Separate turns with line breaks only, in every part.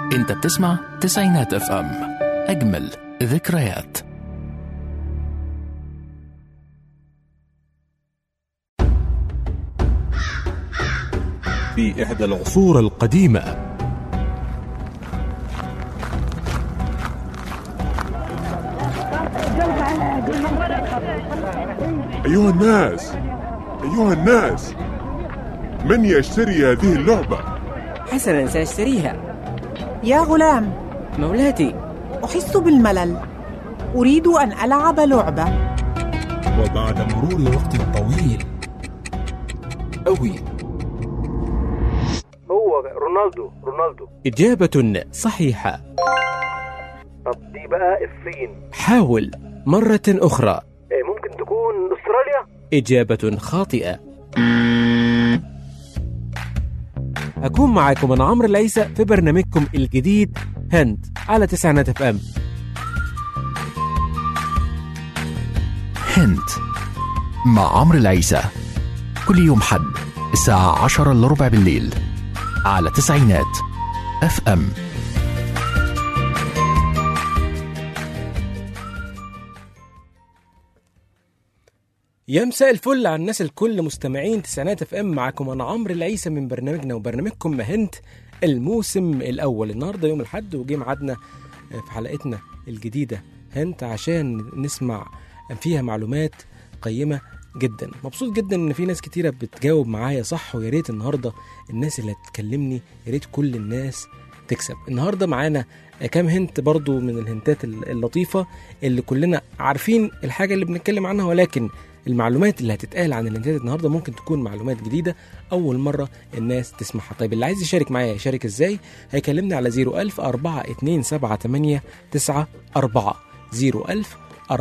انت بتسمع تسعينات اف ام اجمل ذكريات
في إحدى العصور القديمة
أيها الناس أيها الناس من يشتري هذه اللعبة؟
حسنا سأشتريها
يا غلام
مولاتي
أحس بالملل أريد أن ألعب لعبة
وبعد مرور وقت طويل أوي
هو رونالدو رونالدو
إجابة صحيحة
طب دي بقى الصين
حاول مرة أخرى
إيه ممكن تكون استراليا
إجابة خاطئة أكون معاكم أنا عمرو العيسى في برنامجكم الجديد هند على تسعينات اف ام
هنت مع عمرو العيسى كل يوم حد الساعة عشرة إلا ربع بالليل على تسعينات اف ام
يا مساء الفل على الناس الكل مستمعين تسعينات اف ام معاكم انا عمرو العيسى من برنامجنا وبرنامجكم مهنت الموسم الاول النهارده يوم الاحد وجه ميعادنا في حلقتنا الجديده هنت عشان نسمع فيها معلومات قيمه جدا مبسوط جدا ان في ناس كتيره بتجاوب معايا صح ويا ريت النهارده الناس اللي هتكلمني يا ريت كل الناس تكسب النهارده معانا كام هنت برضو من الهنتات اللطيفه اللي كلنا عارفين الحاجه اللي بنتكلم عنها ولكن المعلومات اللي هتتقال عن الهنتات النهارده ممكن تكون معلومات جديده اول مره الناس تسمعها طيب اللي عايز يشارك معايا يشارك ازاي هيكلمني على 01000 4278 94 01000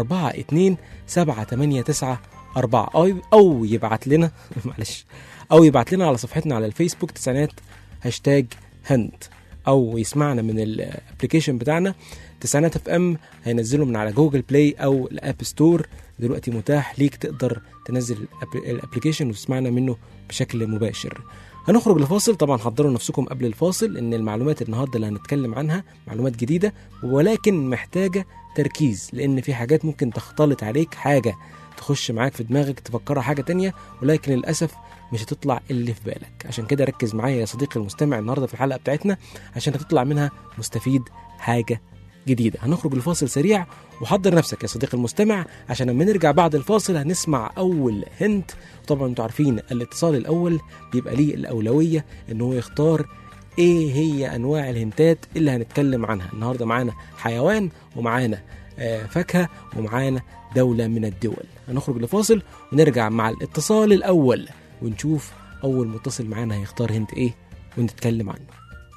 4278 94 او او يبعت لنا معلش او يبعت لنا على صفحتنا على الفيسبوك تسعينات هاشتاج هند او يسمعنا من الابلكيشن بتاعنا تسعينات اف ام هينزله من على جوجل بلاي او الاب ستور دلوقتي متاح ليك تقدر تنزل الأب- الابلكيشن وتسمعنا منه بشكل مباشر هنخرج لفاصل طبعا حضروا نفسكم قبل الفاصل ان المعلومات النهارده اللي هنتكلم عنها معلومات جديده ولكن محتاجه تركيز لان في حاجات ممكن تختلط عليك حاجه تخش معاك في دماغك تفكرها حاجه تانية ولكن للاسف مش هتطلع اللي في بالك عشان كده ركز معايا يا صديقي المستمع النهارده في الحلقه بتاعتنا عشان هتطلع منها مستفيد حاجه جديده هنخرج لفاصل سريع وحضر نفسك يا صديقي المستمع عشان لما نرجع بعد الفاصل هنسمع اول هنت طبعا انتوا عارفين الاتصال الاول بيبقى ليه الاولويه ان هو يختار ايه هي انواع الهنتات اللي هنتكلم عنها النهارده معانا حيوان ومعانا آه، فاكهه ومعانا دوله من الدول هنخرج لفاصل ونرجع مع الاتصال الاول ونشوف اول متصل معانا هيختار هنت ايه ونتكلم عنه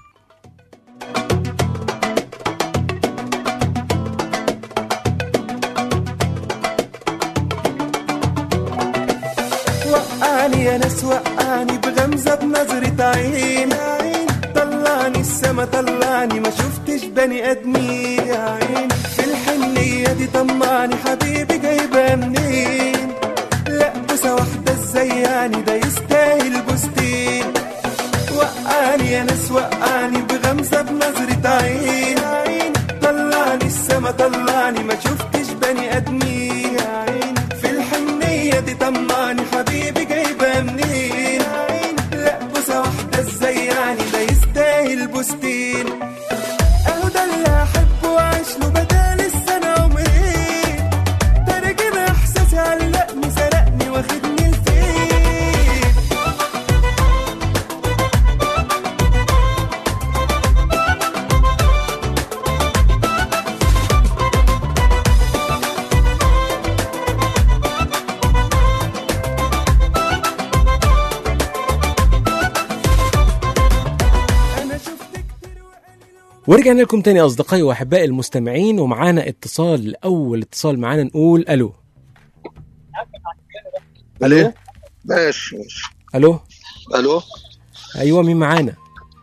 وقعني يا ناس وقعني بغمزة بنظرة عين طلعني السما طلعني ما شفتش بني ادمين يا عين في الحنية دي طمعني حبيبي جايبها منين لا بوسة واحدة ازاي يعني ده يستاهل بوستين وقعني يا ناس وقعني بغمزة بنظرة عين طلعني السما طلعني ما شفتش بني ادمين يا عين في الحنية دي طمعني حبيبي جايبها منين لا بوسة واحدة ازاي يعني ده يستاهل بوستين اهو ده اللي احبه واعيش له بدال السنة عمرين ترجم احساسي علقني سرقني واخدني لفين انا شفت كتير وقليل
ورجعنا لكم تاني اصدقائي واحبائي المستمعين ومعانا اتصال اول اتصال معانا نقول الو الو
ماشي ماشي
الو
الو
ايوه مين معانا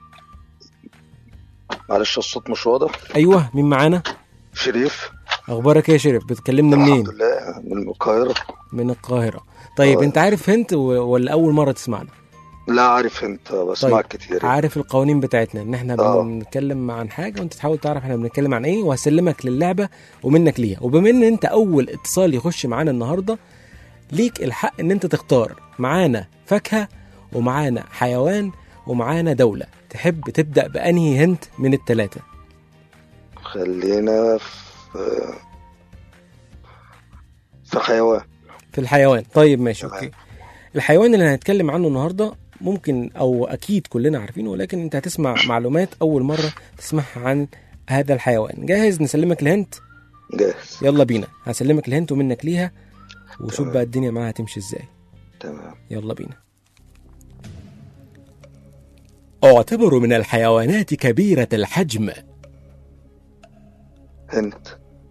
معلش الصوت مش واضح
ايوه مين معانا
شريف
اخبارك ايه يا شريف بتكلمنا منين
الحمد لله من القاهرة
من القاهره طيب
آه.
انت عارف هنت و- ولا اول مره تسمعنا
لا عارف انت بسمعك كتير
عارف القوانين بتاعتنا ان احنا
آه.
بنتكلم عن حاجه وانت تحاول تعرف احنا بنتكلم عن ايه وهسلمك للعبه ومنك ليها وبما ان انت اول اتصال يخش معانا النهارده ليك الحق ان انت تختار معانا فاكهه ومعانا حيوان ومعانا دوله تحب تبدا بانهي هنت من الثلاثه
خلينا في في حيوان
في الحيوان طيب ماشي
تمام.
اوكي الحيوان اللي هنتكلم عنه النهارده ممكن او اكيد كلنا عارفينه ولكن انت هتسمع معلومات اول مره تسمعها عن هذا الحيوان جاهز نسلمك الهنت
جاهز
يلا بينا هسلمك الهنت ومنك ليها وشوف
تمام.
بقى الدنيا معاها هتمشي ازاي
تمام
يلا بينا اعتبر من الحيوانات كبيرة الحجم
هنت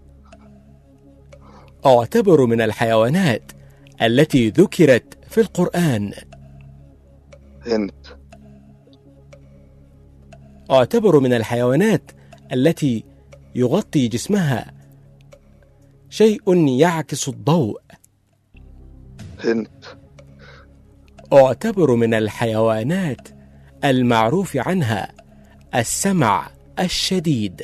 اعتبر من الحيوانات التي ذكرت في القرآن
هنت
اعتبر من الحيوانات التي يغطي جسمها شيء يعكس الضوء
هنت
اعتبر من الحيوانات المعروف عنها السمع الشديد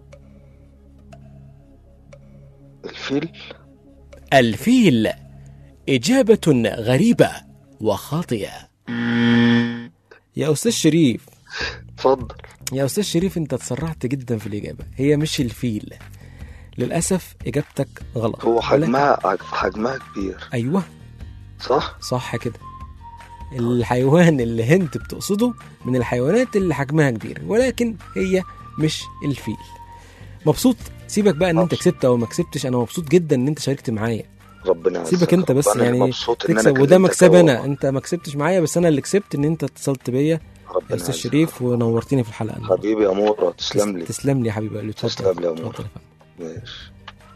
الفيل
الفيل إجابة غريبة وخاطئة يا أستاذ شريف
اتفضل
يا أستاذ شريف أنت تسرعت جدا في الإجابة هي مش الفيل للأسف إجابتك غلط
هو
ولكن-
حجمها حجمها كبير
أيوه
صح
صح كده الحيوان اللي انت بتقصده من الحيوانات اللي حجمها كبير ولكن هي مش الفيل مبسوط سيبك بقى ان انت
مبسوط.
كسبت او ما كسبتش انا مبسوط جدا ان انت شاركت معايا
ربنا يعزك
سيبك انت بس
وأنا
يعني
مبسوط إن أنا
تكسب وده
كلمتك
مكسب انا
أهو.
انت ما كسبتش معايا بس انا اللي كسبت ان انت اتصلت بيا يا
ربنا
استاذ
يعزك.
شريف ونورتني في الحلقه النهاردة.
حبيبي يا مورا تسلم لي
تسلم لي يا حبيبي اتفضل
تسلم لي يا مور.
اتفضل يا فندم.
ماشي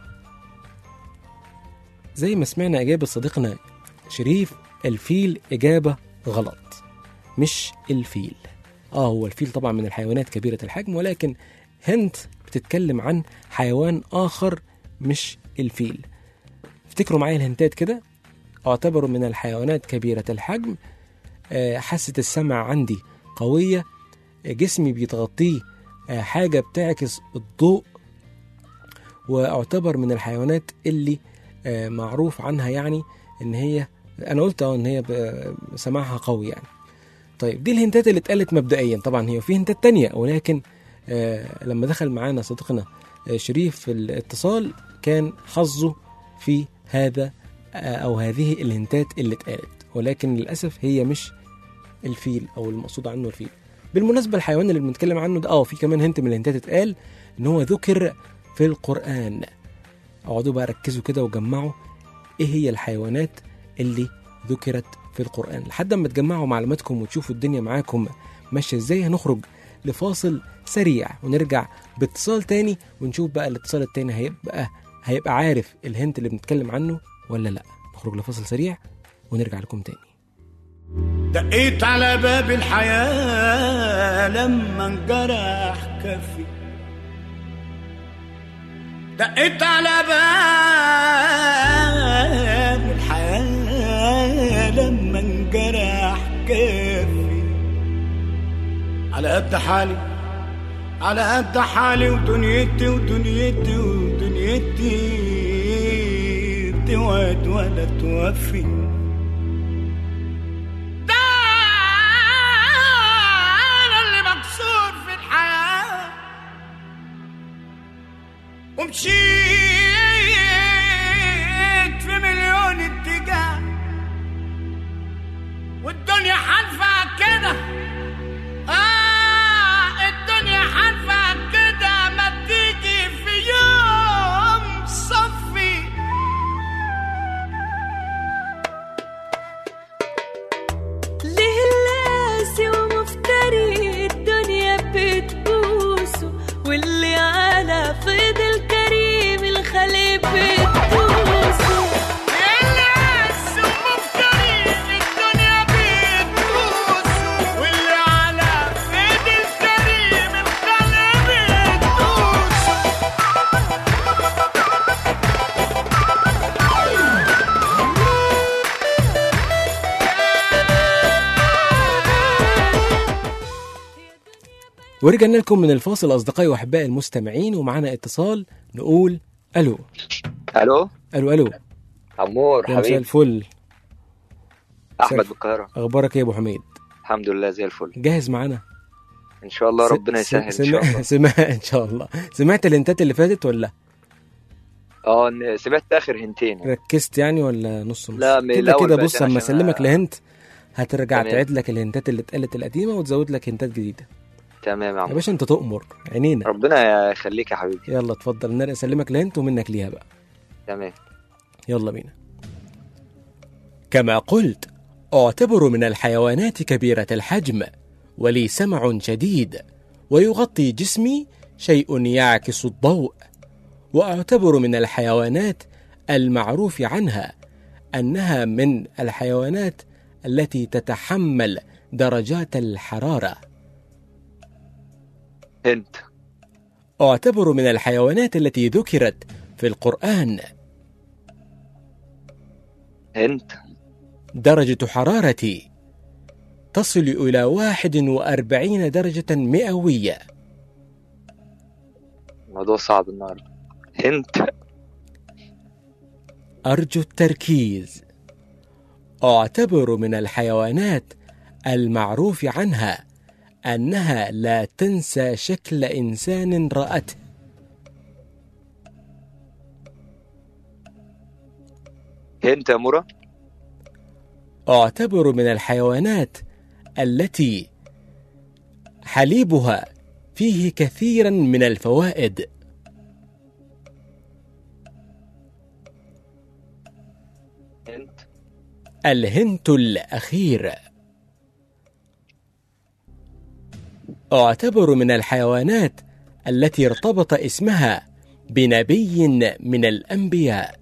زي ما سمعنا إجابة صديقنا شريف الفيل إجابة غلط مش الفيل آه هو الفيل طبعا من الحيوانات كبيرة الحجم ولكن هنت بتتكلم عن حيوان آخر مش الفيل افتكروا معايا الهنتات كده اعتبروا من الحيوانات كبيرة الحجم آه، حاسة السمع عندي قوية آه، جسمي بيتغطيه آه، حاجة بتعكس الضوء واعتبر من الحيوانات اللي آه، معروف عنها يعني ان هي انا قلت اه ان هي ب- سماعها قوي يعني طيب دي الهنتات اللي اتقالت مبدئيا طبعا هي في هنتات تانية ولكن آه لما دخل معانا صديقنا آه شريف في الاتصال كان حظه في هذا آه او هذه الهنتات اللي اتقالت ولكن للاسف هي مش الفيل او المقصود عنه الفيل بالمناسبه الحيوان اللي بنتكلم عنه ده اه في كمان هنت من الهنتات اتقال ان هو ذكر في القران اقعدوا بقى ركزوا كده وجمعوا ايه هي الحيوانات اللي ذكرت في القرآن لحد ما تجمعوا معلوماتكم وتشوفوا الدنيا معاكم ماشية ازاي هنخرج لفاصل سريع ونرجع باتصال تاني ونشوف بقى الاتصال التاني هيبقى هيبقى عارف الهنت اللي بنتكلم عنه ولا لا نخرج لفاصل سريع ونرجع لكم تاني
دقيت على باب الحياة لما انجرح كفي دقيت على باب الحياة لما انجرح كفي على قد حالي على قد حالي ودنيتي ودنيتي ودنيتي بتوعد ولا توفي ده انا اللي مكسور في الحياه ومشيت في مليون اتجاه والدنيا حالفة كده آه الدنيا حالفة كده ما تيجي في يوم صفي
ليه اللاسي ومفتري الدنيا بتبوسه واللي على فيض الكريم الخليل بتبوسه
الناس ومفتري الدنيا بتبوسه واللي
ورجعنا لكم من الفاصل اصدقائي واحبائي المستمعين ومعانا اتصال نقول الو
الو
الو الو
عمور
يا مساء
حبيبي
الفل
احمد
مساء-
بالقاهره
اخبارك ايه يا ابو حميد
الحمد لله زي الفل
جاهز معانا
ان شاء الله
س-
ربنا
س-
يسهل ان
سمع...
شاء الله
سمع ان شاء الله سمعت الهنتات اللي فاتت ولا
اه إن- سمعت اخر هنتين
ركزت يعني ولا نص نص
لا، من
كده
الأول
كده
بقى
بص
عشان
اما اسلمك
أ-
لهنت هترجع
تمام.
تعيد لك الهنتات اللي اتقالت القديمه وتزود لك هنتات جديده
تمام يا
يا
عمور
باشا انت تؤمر عينينا
ربنا يخليك يا حبيبي
يلا اتفضل نر- اسلمك لهنت ومنك ليها بقى
تمام
يلا بينا كما قلت أعتبر من الحيوانات كبيرة الحجم ولي سمع شديد ويغطي جسمي شيء يعكس الضوء وأعتبر من الحيوانات المعروف عنها أنها من الحيوانات التي تتحمل درجات الحرارة
هنت
أعتبر من الحيوانات التي ذكرت في القرآن
هنت
درجة حرارتي تصل إلى واحد وأربعين درجة مئوية
الموضوع صعب النهارده هنت
أرجو التركيز أعتبر من الحيوانات المعروف عنها أنها لا تنسى شكل إنسان رأته
هنت يا مرة
أعتبر من الحيوانات التي حليبها فيه كثيرا من الفوائد
هنت
الهنت الأخير أعتبر من الحيوانات التي ارتبط اسمها بنبي من الأنبياء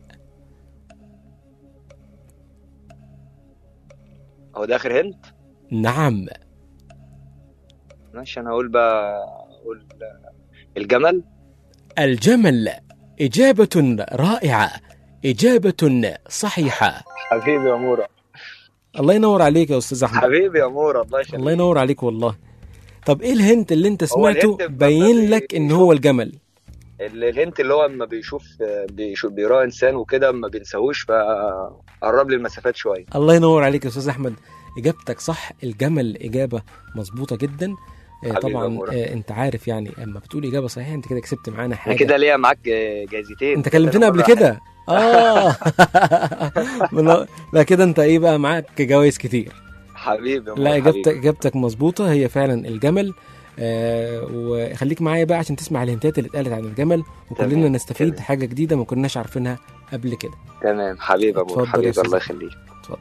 هو ده اخر هنت
نعم
ماشي انا هقول بقى اقول الجمل
الجمل إجابة رائعة إجابة صحيحة
حبيبي يا مورا
الله ينور عليك يا أستاذ أحمد
حبيبي يا مورا الله يخليك
الله ينور عليك والله طب إيه الهنت اللي أنت
هو
سمعته
الهنت لما
باين
بي-
لك إن هو الجمل
ال- الهنت اللي هو اما بيشوف بيشوف بيراه انسان وكده ما بينساهوش فقرب لي المسافات شويه
الله ينور عليك يا استاذ احمد اجابتك صح الجمل اجابه مظبوطه جدا آه،
حبيبي يا
طبعا
مورا.
آه، انت عارف يعني اما بتقول اجابه صحيحه انت كده كسبت معانا
انا
حاجه
كده ليا معاك جايزتين
انت كلمتنا قبل كده اه من- لا كده انت ايه بقى معاك جوائز كتير
حبيبي يا
لا
مورا،
اجابتك
حبيبي.
اجابتك مظبوطه هي فعلا الجمل آه وخليك معايا بقى عشان تسمع الهنتات اللي اتقالت عن الجمل وكلنا
تمام،
نستفيد
تمام.
حاجه جديده ما كناش عارفينها قبل كده
تمام حبيبي يا مورا
اتفضل يا
حبيبي
أستاذ
الله
أحمد.
يخليك
اتفضل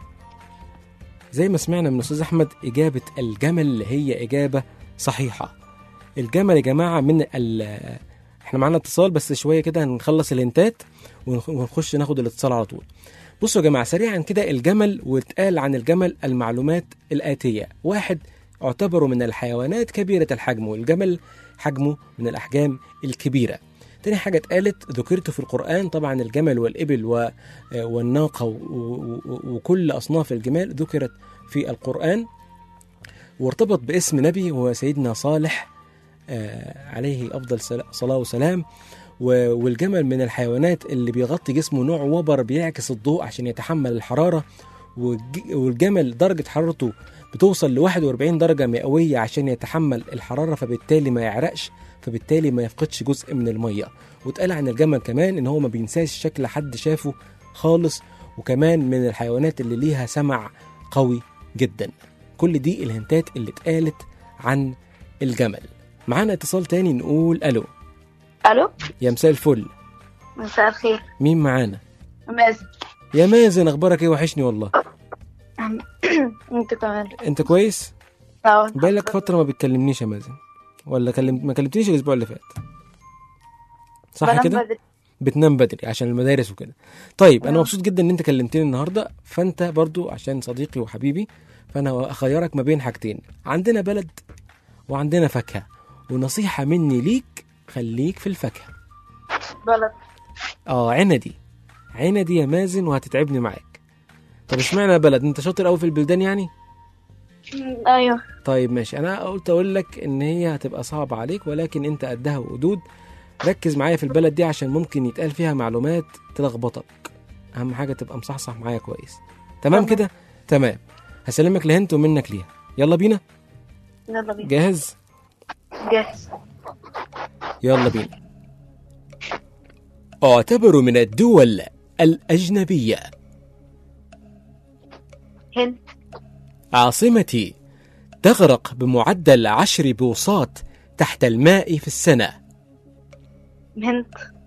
زي ما سمعنا من استاذ احمد اجابه الجمل هي اجابه صحيحه الجمل يا جماعه من ال احنا معانا اتصال بس شويه كده هنخلص الانتات ونخ- ونخش ناخد الاتصال على طول بصوا يا جماعه سريعا كده الجمل واتقال عن الجمل المعلومات الاتيه واحد اعتبروا من الحيوانات كبيره الحجم والجمل حجمه من الاحجام الكبيره تاني حاجة اتقالت ذكرت في القرآن طبعا الجمل والإبل و- والناقة و- و- و- وكل أصناف الجمال ذكرت في القرآن وارتبط باسم نبي هو سيدنا صالح آه، عليه أفضل سلا- صلاة وسلام و- والجمل من الحيوانات اللي بيغطي جسمه نوع وبر بيعكس الضوء عشان يتحمل الحرارة والج- والجمل درجة حرارته بتوصل ل 41 درجة مئوية عشان يتحمل الحرارة فبالتالي ما يعرقش فبالتالي ما يفقدش جزء من المية واتقال عن الجمل كمان ان هو ما بينساش شكل حد شافه خالص وكمان من الحيوانات اللي ليها سمع قوي جدا كل دي الهنتات اللي اتقالت عن الجمل معانا اتصال تاني نقول الو
الو
يا مساء الفل
مساء الخير
مين معانا
مازن
يا مازن اخبارك ايه وحشني والله
انت كمان
انت كويس
اه
بقالك فتره ما بتكلمنيش يا مازن ولا كلمت ما كلمتنيش الاسبوع اللي فات صح
بنام
كده
بدري.
بتنام بدري عشان المدارس وكده طيب انا مبسوط جدا ان انت كلمتني النهارده فانت برضو عشان صديقي وحبيبي فانا اخيرك ما بين حاجتين عندنا بلد وعندنا فاكهه ونصيحه مني ليك خليك في الفاكهه
بلد
اه عندي عندي يا مازن وهتتعبني معاك طب اشمعنى بلد انت شاطر قوي في البلدان يعني
ايوه
طيب ماشي انا قلت اقول لك ان هي هتبقى صعبة عليك ولكن انت قدها وقدود ركز معايا في البلد دي عشان ممكن يتقال فيها معلومات تلخبطك اهم حاجة تبقى مصحصح معايا كويس تمام كده تمام هسلمك لهنت ومنك ليها يلا بينا
يلا بينا
جاهز
جاهز
يلا بينا أعتبر من الدول الأجنبية
هند
عاصمتي تغرق بمعدل عشر بوصات تحت الماء في السنة
هند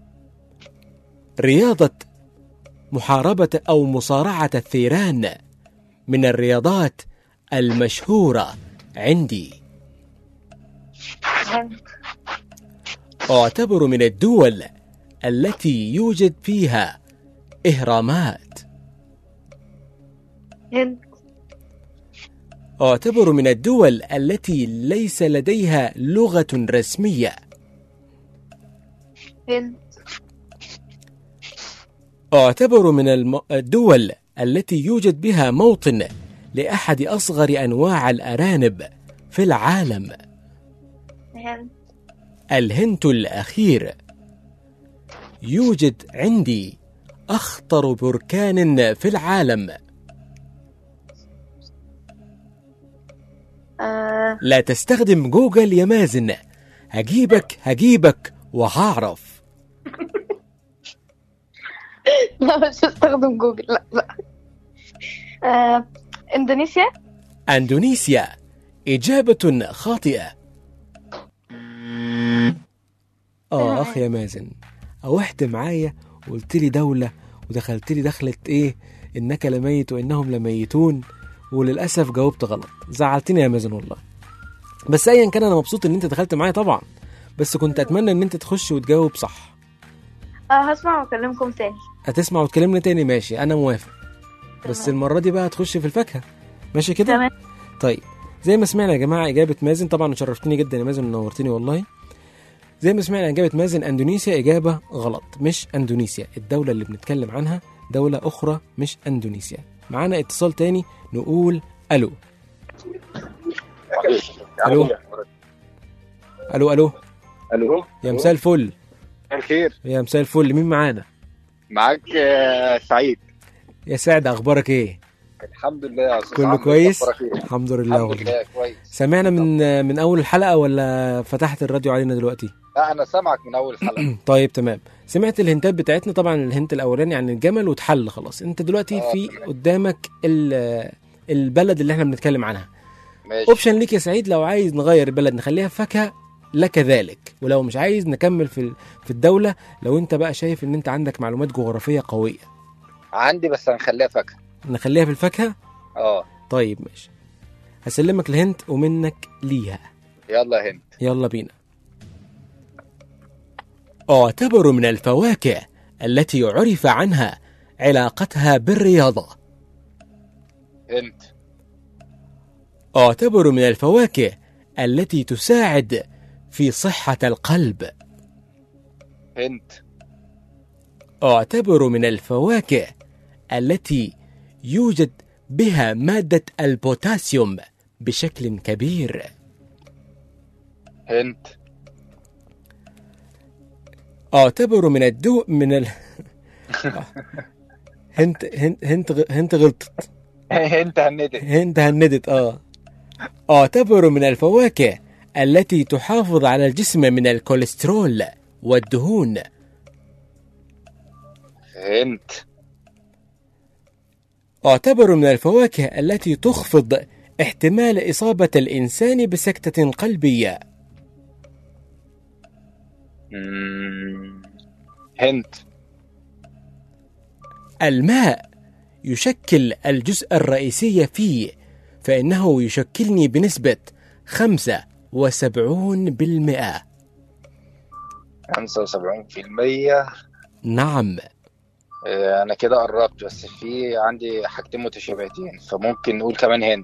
رياضة محاربة أو مصارعة الثيران من الرياضات المشهورة عندي
هند
أعتبر من الدول التي يوجد فيها إهرامات
هند
أعتبر من الدول التي ليس لديها لغة رسمية
هند
أعتبر من الم- الدول التي يوجد بها موطن لأحد أصغر أنواع الأرانب في العالم
هند
الهنت الأخير يوجد عندي أخطر بركان في العالم
آه
لا تستخدم جوجل يا مازن هجيبك هجيبك وهعرف
لا مش هستخدم جوجل لا لا آه اندونيسيا
أندونيسيا إجابة خاطئة آه أخ يا مازن أوحت معايا وقلت لي دولة ودخلت لي دخلة إيه إنك لميت وإنهم لميتون وللأسف جاوبت غلط زعلتني يا مازن والله بس أيا كان أنا مبسوط إن أنت دخلت معايا طبعا بس كنت أتمنى إن أنت تخش وتجاوب صح
آه هسمع واكلمكم تاني
هتسمع وتكلمنا تاني ماشي أنا موافق بس المرة دي بقى هتخش في الفاكهة ماشي كده
تمام
طيب زي ما سمعنا يا جماعة إجابة مازن طبعا شرفتني جدا يا مازن ونورتني والله زي ما سمعنا إجابة مازن أندونيسيا إجابة غلط مش أندونيسيا الدولة اللي بنتكلم عنها دولة أخرى مش أندونيسيا معانا اتصال تاني نقول ألو ألو ألو ألو
الو
يا مساء الفل
الخير
يا مساء الفل مين معانا
معاك آه، سعيد
يا سعد أخبارك إيه
الحمد لله يا استاذ
كله
عمرو،
كويس
أخبارك إيه؟
الحمد لله
الحمد
والله
لله كويس
سمعنا من من أول الحلقة ولا فتحت الراديو علينا دلوقتي
لا انا سامعك من اول الحلقه
طيب تمام سمعت الهنتات بتاعتنا طبعا الهنت الاولاني عن الجمل واتحل خلاص انت دلوقتي
آه،
في قدامك ال- البلد اللي احنا بنتكلم عنها
ماشي
اوبشن ليك يا سعيد لو عايز نغير البلد نخليها فاكهه لك ذلك ولو مش عايز نكمل في ال- في الدوله لو انت بقى شايف ان انت عندك معلومات جغرافيه قويه
عندي بس هنخليها فاكهه
نخليها في الفاكهه
اه
طيب ماشي هسلمك الهنت ومنك ليها
يلا يا هند
يلا بينا أعتبر من الفواكه التي عرف عنها علاقتها بالرياضة
هند
أعتبر من الفواكه التي تساعد في صحة القلب
هند
أعتبر من الفواكه التي يوجد بها مادة البوتاسيوم بشكل كبير
هند
أعتبر من الدو من ال... هنت هنت هنت غ- هنت غلطت
هند هندت
هند هندت اه أعتبر من الفواكه التي تحافظ على الجسم من الكوليسترول والدهون
هند
أعتبر من الفواكه التي تخفض احتمال إصابة الإنسان بسكتة قلبية
مم. هند
الماء يشكل الجزء الرئيسي فيه فإنه يشكلني بنسبة 75%
75%
نعم
آه، انا كده قربت بس في عندي حاجتين متشابهتين فممكن نقول كمان هند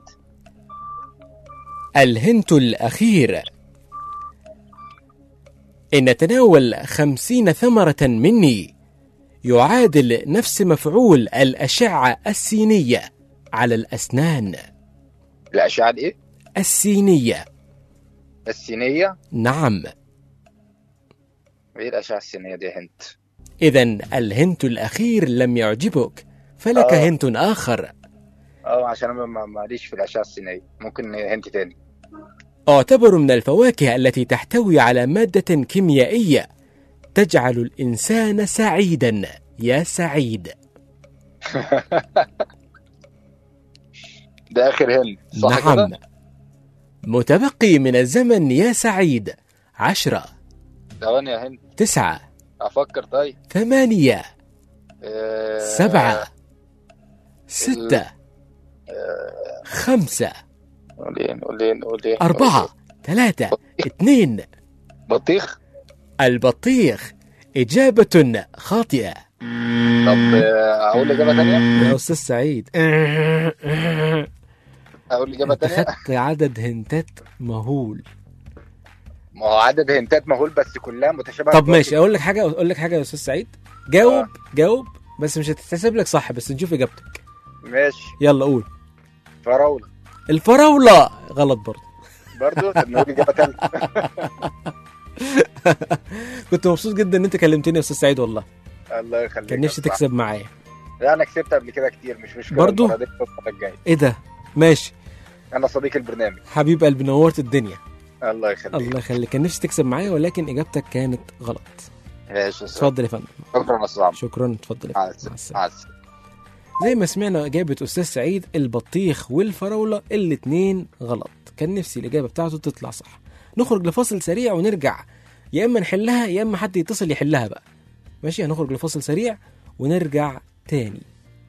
الهنت الأخير إن تناول خمسين ثمرة مني يعادل نفس مفعول الأشعة السينية على الأسنان
الاشعه الايه
السينية
السينيه
نعم
ايه الاشعه السينيه دي هنت
إذا الهنت الأخير لم يعجبك فلك
آه.
هنت آخر
اه عشان انا ما- ماليش في الاشعه السينيه ممكن هنت تاني
اعتبر من الفواكه التي تحتوي على مادة كيميائية تجعل الإنسان سعيدا يا سعيد
ده اخر هنت صح
نعم
كده
متبقي من الزمن يا سعيد عشرة
ثواني يا هنت
تسعة
افكر طيب
ثمانية
آه،
سبعة ستة
آه،
خمسة
قولين قولين قولين
أربعة ثلاثة اثنين
بطيخ
البطيخ إجابة خاطئة
طب آه، اقول اجابه تانية
يا أستاذ سعيد
اقول اجابه
أنت
تانية
خدت عدد هنتات مهول
ما هو عدد هنتات مهول بس كلها متشابهه
طب ماشي اقول لك حاجه اقول لك حاجه يا استاذ سعيد جاوب جاوب بس مش هتتحسب لك صح بس نشوف اجابتك
ماشي
يلا قول
فراوله
الفراوله غلط برضه
برضه طب نقول اجابه تالتة
كنت مبسوط جدا ان انت كلمتني يا استاذ سعيد والله
الله يخليك
كان نفسي
يا صاحبي.
تكسب معايا
لا انا كسبت قبل كده كتير مش مشكله
برضو؟
المرة دي المرة الجايه
ايه ده ماشي
انا صديق البرنامج
حبيب قلبي نورت الدنيا
الله يخليك
الله يخليك كان نفسي تكسب معايا ولكن اجابتك كانت غلط
ماشي يا صاحبي.
اتفضل يا فندم
شكرا يا صاحبي
شكرا اتفضل يا
مع
فندم. مع
السلامه مع السلامه
زي ما سمعنا إجابة أستاذ سعيد البطيخ والفراولة الاتنين غلط كان نفسي الإجابة بتاعته تطلع صح نخرج لفاصل سريع ونرجع يا إما نحلها يا إما حد يتصل يحلها بقى ماشي هنخرج لفاصل سريع ونرجع تاني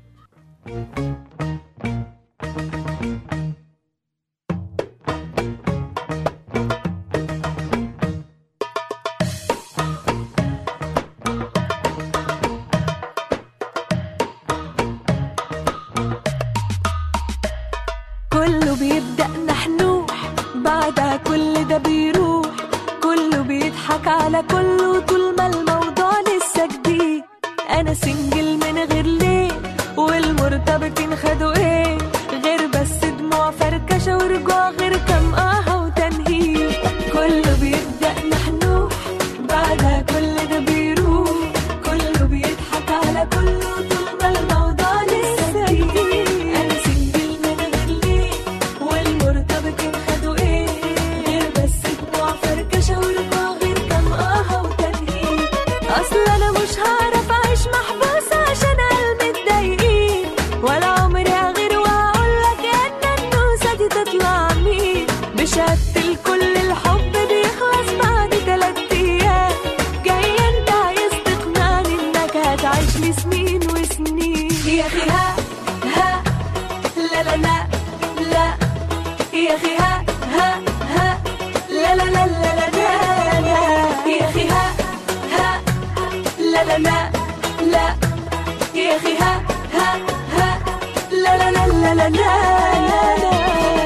كله بيبدأ نحنوح بعدها كل ده بيروح كله بيضحك على كله طول ما الموضوع لسه جديد انا سنجل من غير ليه والمرتبطين خدوا ايه غير بس دموع فركشة ورجوع غير كام آه وتنهيد كله بيبدأ نحنوح بعدها كل ده بيروح كله بيضحك على كله طول ما الموضوع لسه جديد انا سنجل من غير ليه والمرتبطين خدوا ايه غير بس دموع فركشة ورجوع غير كام آه وتنهيد اصل انا مش هعرف اعيش محبوسة عشان قلبي متضايقين ولا عمري هغير واقول لك ان النوسة دي تطلع مين بشهادة الكل الحب بيخلص بعد تلات ايام جاي انت عايز تقنعني انك هتعيش لي سنين وسنين يا اخي ها ها لا لا لا لا يا اخي ها ها ها لا لا لا لا لا لا لا يا اخي ها ها لا لا لا لا يا اخي ها ها ها لا لا لا لا لا لا لا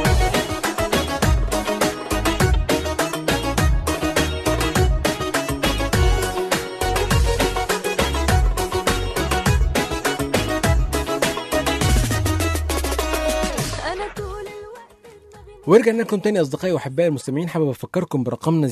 انا طول
ورجعنا لكم تاني اصدقائي واحبائي المستمعين حابب افكركم برقمنا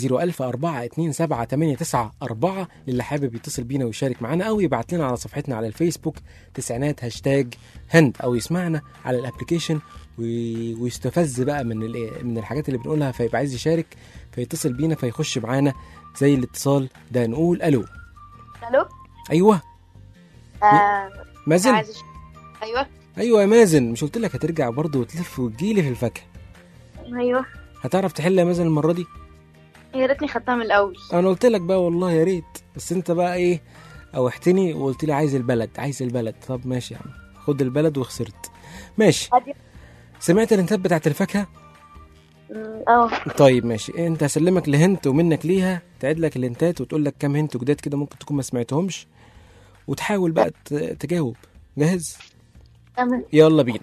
010427894 للي حابب يتصل بينا ويشارك معانا او يبعت لنا على صفحتنا على الفيسبوك تسعينات هاشتاج هند او يسمعنا على الابلكيشن وي- ويستفز بقى من ال- من الحاجات اللي بنقولها فيبقى عايز يشارك فيتصل بينا فيخش معانا زي الاتصال ده نقول الو
الو
ايوه
آه
مازن
عايز أش- ايوه
ايوه يا مازن مش قلت لك هترجع برضه وتلف وتجيلي في الفاكهه
ايوه
هتعرف تحل يا مازن المره دي
يا ريتني خدتها من الاول
انا قلت لك بقى والله يا ريت بس انت بقى ايه اوحتني وقلت لي عايز البلد عايز البلد طب ماشي يا عم خد البلد وخسرت ماشي سمعت الانتات بتاعت الفاكهه
أمم، اه
طيب ماشي انت هسلمك لهنت ومنك ليها تعيد لك الانتات وتقول لك كام هنت جداد كده ممكن تكون ما سمعتهمش وتحاول بقى ت- تجاوب جاهز
تمام
يلا بينا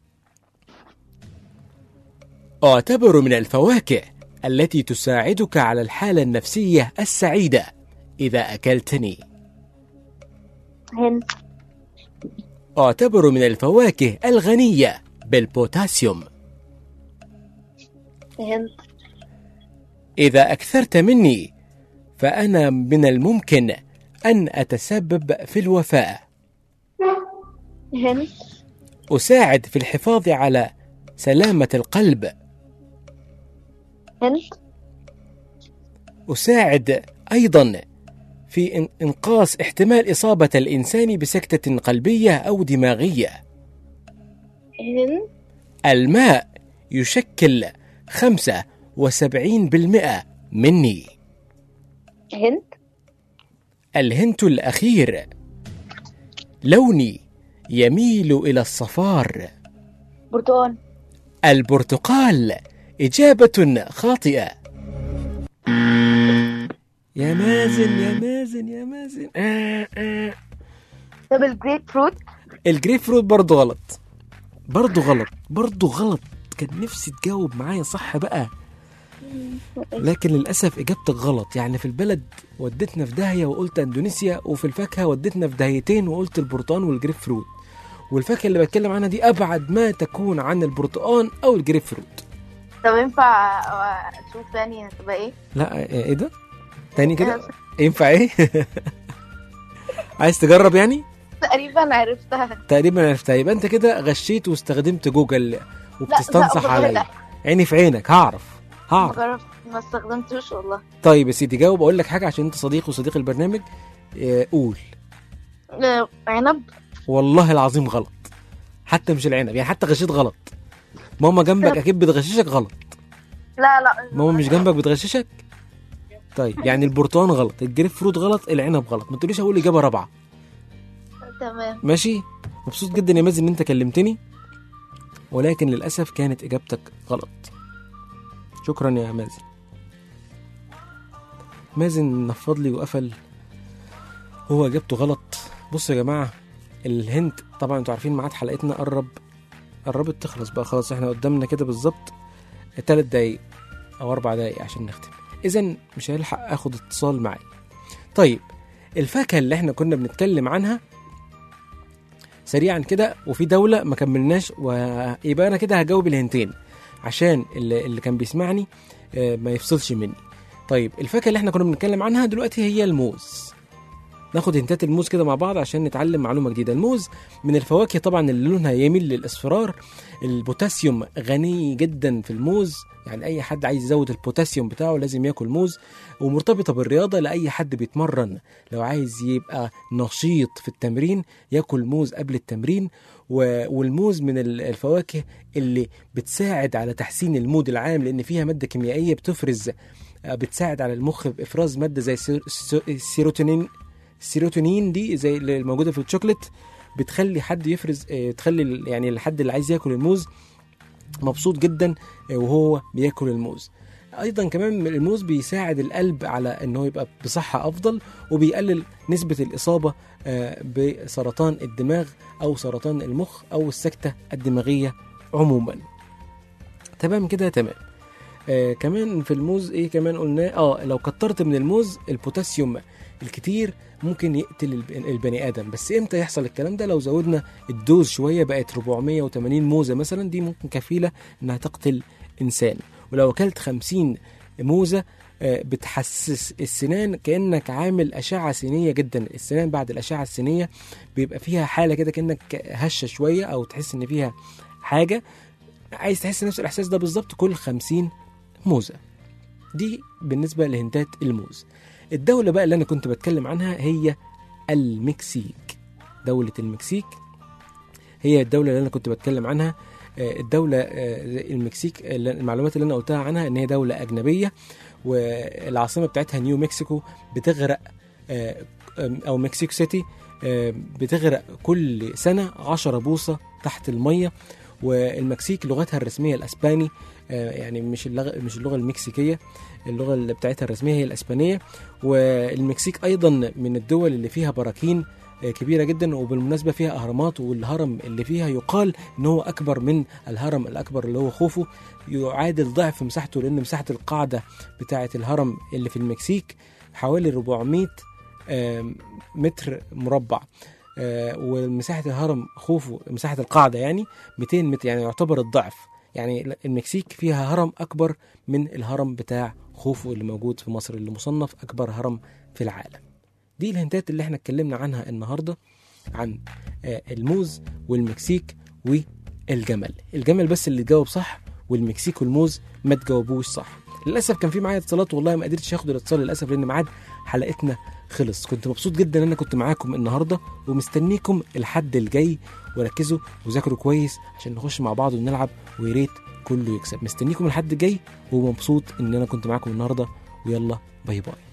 اعتبر من الفواكه التي تساعدك على الحالة النفسية السعيدة إذا أكلتني
هند
اعتبر من الفواكه الغنية بالبوتاسيوم
هند
إذا أكثرت مني فأنا من الممكن أن أتسبب في الوفاة
هند
أساعد في الحفاظ على سلامة القلب
هند
أساعد أيضا في إن- إنقاص احتمال إصابة الإنسان بسكتة قلبية أو دماغية
هند
الماء يشكل 75% مني
هند
الهنت الأخير لوني يميل إلى الصفار
برتقال
البرتقال إجابة خاطئة يا مازن يا مازن يا مازن آه آه.
طب الجريب فروت
الجريب فروت برضه غلط برضه غلط برضه غلط كان نفسي تجاوب معايا صح بقى لكن للأسف إجابتك غلط يعني في البلد ودتنا في داهية وقلت أندونيسيا وفي الفاكهة ودتنا في داهيتين وقلت البرتقال والجريب فروت والفاكهة اللي بتكلم عنها دي أبعد ما تكون عن البرتقال أو الجريب فروت
طب ينفع اشوف يعني هتبقى ايه؟
لا ايه ده تاني كده ينفع ايه عايز تجرب يعني
تقريبا عرفتها
تقريبا عرفتها يبقى انت كده غشيت واستخدمت جوجل وبتستنصح
والله
عليا
لا.
عيني في عينك هعرف
ما
هعرف
جربت ما استخدمتوش والله
طيب يا سيدي جاوب اقول لك حاجه عشان انت صديق وصديق البرنامج اه، قول
آه، عنب
والله العظيم غلط حتى مش العنب يعني حتى غشيت غلط ماما جنبك اكيد بتغششك غلط
لا لا
ماما مش جنبك بتغششك طيب يعني البرتقال غلط الجريب فروت غلط العنب غلط ما تقوليش اقول اجابه رابعه
تمام
ماشي مبسوط جدا يا مازن ان انت كلمتني ولكن للاسف كانت اجابتك غلط شكرا يا مازن مازن نفض لي وقفل هو اجابته غلط بصوا يا جماعه الهند طبعا انتوا عارفين ميعاد حلقتنا قرب قربت تخلص بقى خلاص احنا قدامنا كده بالظبط تلات دقايق او اربع دقايق عشان نختم اذا مش هيلحق اخد اتصال معي طيب الفاكهه اللي احنا كنا بنتكلم عنها سريعا كده وفي دولة ما كملناش ويبقى أنا كده هجاوب الهنتين عشان اللي, اللي كان بيسمعني آه، ما يفصلش مني طيب الفاكهة اللي احنا كنا بنتكلم عنها دلوقتي هي الموز ناخد هنتات الموز كده مع بعض عشان نتعلم معلومة جديدة الموز من الفواكه طبعا اللي لونها يميل للإصفرار البوتاسيوم غني جدا في الموز يعني أي حد عايز يزود البوتاسيوم بتاعه لازم ياكل موز ومرتبطة بالرياضة لأي حد بيتمرن لو عايز يبقى نشيط في التمرين ياكل موز قبل التمرين و- والموز من ال- الفواكه اللي بتساعد على تحسين المود العام لأن فيها مادة كيميائية بتفرز آه، بتساعد على المخ بإفراز مادة زي السير- السو- السيروتونين السيروتونين دي زي اللي الموجودة في الشوكليت بتخلي حد يفرز آه، تخلي ال- يعني الحد اللي عايز ياكل الموز مبسوط جدا آه، وهو بياكل الموز ايضا كمان الموز بيساعد القلب على ان هو يبقى بصحه افضل وبيقلل نسبه الاصابه آه، بسرطان الدماغ او سرطان المخ او السكته الدماغيه عموما تمام كده تمام آه كمان في الموز ايه كمان قلناه اه لو كترت من الموز البوتاسيوم الكتير ممكن يقتل الب- البني ادم بس امتى يحصل الكلام ده لو زودنا الدوز شويه بقت 480 موزه مثلا دي ممكن كفيله انها تقتل انسان ولو اكلت 50 موزه آه، بتحسس السنان كانك عامل اشعه سينيه جدا السنان بعد الاشعه السينيه بيبقى فيها حاله كده كانك هشه شويه او تحس ان فيها حاجه عايز تحس نفس الاحساس ده بالظبط كل 50 موزه دي بالنسبه لهنتات الموز الدوله بقى اللي انا كنت بتكلم عنها هي المكسيك دوله المكسيك هي الدوله اللي انا كنت بتكلم عنها آه، الدولة آه، المكسيك اللي- المعلومات اللي أنا قلتها عنها إن هي دولة أجنبية والعاصمة بتاعتها نيو مكسيكو بتغرق آه، أو مكسيكو سيتي آه، بتغرق كل سنة 10 بوصة تحت المية والمكسيك لغتها الرسمية الأسباني آه، يعني مش اللغة مش اللغة المكسيكية اللغة اللي بتاعتها الرسمية هي الأسبانية والمكسيك أيضا من الدول اللي فيها براكين آه، كبيرة جدا وبالمناسبة فيها أهرامات والهرم اللي فيها يقال إن هو أكبر من الهرم الأكبر اللي هو خوفو يعادل ضعف مساحته لأن مساحة القاعدة بتاعة الهرم اللي في المكسيك حوالي 400 آم، متر مربع آه، ومساحة الهرم خوفو مساحة القاعدة يعني 200 متر يعني يعتبر الضعف يعني المكسيك فيها هرم اكبر من الهرم بتاع خوفو اللي موجود في مصر اللي مصنف اكبر هرم في العالم دي الهنتات اللي احنا اتكلمنا عنها النهارده عن آه، الموز والمكسيك والجمل الجمل بس اللي جاوب صح والمكسيك والموز ما تجاوبوش صح للاسف كان في معايا اتصالات والله ما قدرتش اخد الاتصال للاسف لان ميعاد حلقتنا خلص كنت مبسوط جدا ان انا كنت معاكم النهارده ومستنيكم الحد الجاي وركزوا وذاكروا كويس عشان نخش مع بعض ونلعب ويا ريت كله يكسب مستنيكم الحد الجاي ومبسوط ان انا كنت معاكم النهارده ويلا باي باي